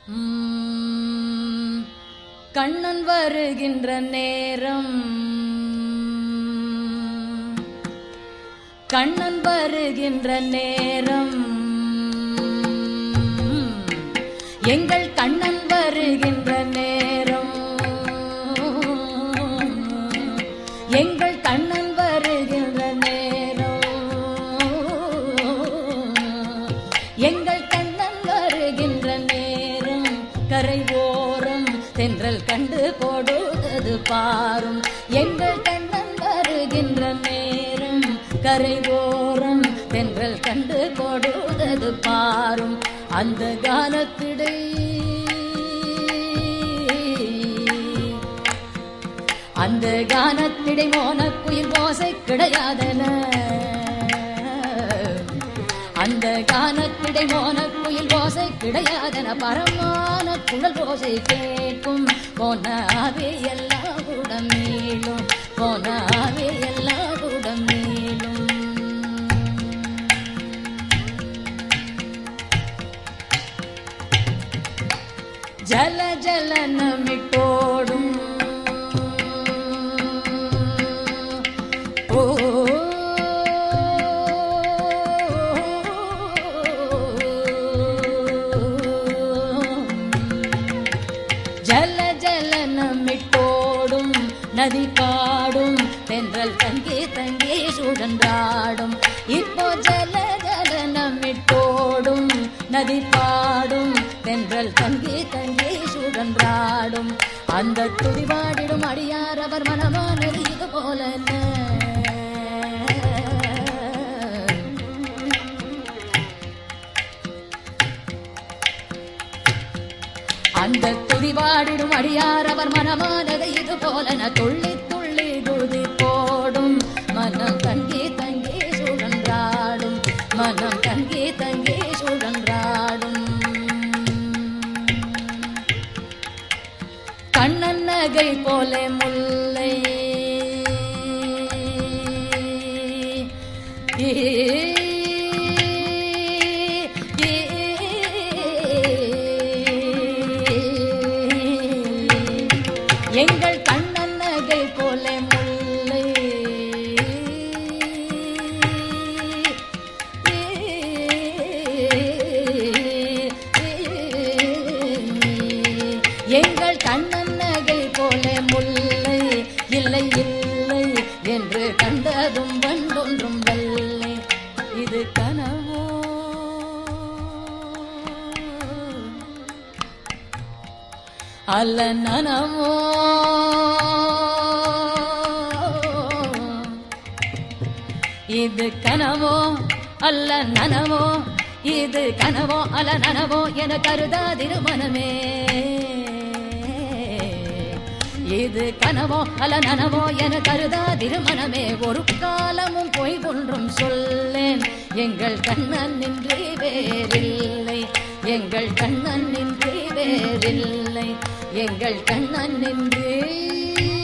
உம், கண்ணன் வருகின்ற நேரம் கண்ணன் வருகின்ற நேரம் எங்கள் கண்ணன் வருகின்ற நேரம் எங்கள் கண்ணன் வருகின்ற நேரம் எங்கள் கண்ணன் வருகின்ற நேரம் கரை ஓரம் தென்றல் கண்டு கொடுத்தது பாரும் எங்கள் கண்ணன் வருகின்ற நேரம் கரை ஓரம் தென்றல் கண்டு கொடுத்தது பாரும் அந்த காலத்திடை அந்த கானத்திடை மோன குயில் ஓசை கிடையாதன அந்த கானத்திடை மோன குயில் ஓசை கிடையாதன பரமான குழல் ஓசை கேட்கும் போனாவே எல்லா குடம் நீளும் போனாவே எல்லா குடம் நீளும் ஜல ஜல நமிட்டோடும் ஓ ஜல ஜல நமிட்டோடும் நதி பாடும் தென்றல் தங்கி தங்கி சுழன்றாடும் இப்போ ஜல ஜல நமிட்டோடும் நதி பாடும் தென்றல் தங்கி தங்கி சுழன்றாடும் அந்த துடிவாடிடும் அடியார் அவர் மனமானது இது போல அந்த துதிவாடிடும் அடியார் அவர் மனமானது இது போலன துள்ளி துள்ளி குதி போடும் மனம் தங்கி தங்கி சுழன்றாடும் மனம் தங்கி தங்கி சுழன்றாடும் கண்ணன் நகை போல முல்லை எங்கள் கண்ணன் நகை போல முல்லை எங்கள் கண்ணன் நகை போல முல்லை இல்லை இல்லை என்று கண்டதும் வந்தொன்றும் வல்லை இது கனவோ அல்ல நனவோ இது கனவோ அல்ல நனவோ இது கனவோ அல்ல நனவோ என கருதாதிரு மனமே இது கனவோ அல்ல நனவோ என கருதாதிரு மனமே ஒரு காலமும் பொய் ஒன்றும் சொல்லேன் எங்கள் கண்ணன் நின்று வேறில்லை எங்கள் கண்ணன் நின்று வேறில்லை எங்கள் கண்ணன் நின்று